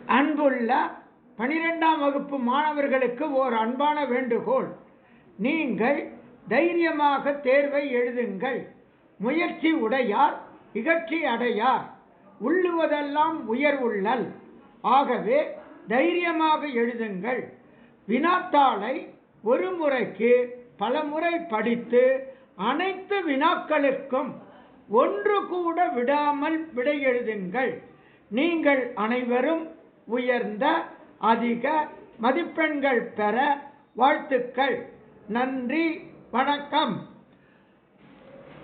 அன்புள்ள பனிரெண்டாம் வகுப்பு மாணவர்களுக்கு ஓர் அன்பான வேண்டுகோள் நீங்கள் தைரியமாக தேர்வை எழுதுங்கள் முயற்சி உடையார் இகழ்ச்சி அடையார் உள்ளுவதெல்லாம் உயர்வுள்ளல் ஆகவே தைரியமாக எழுதுங்கள் வினாத்தாளை ஒரு முறைக்கு பல முறை படித்து அனைத்து வினாக்களுக்கும் ஒன்று கூட விடாமல் விடை எழுதுங்கள் நீங்கள் அனைவரும் உயர்ந்த அதிக மதிப்பெண்கள் பெற வாழ்த்துக்கள் நன்றி வணக்கம்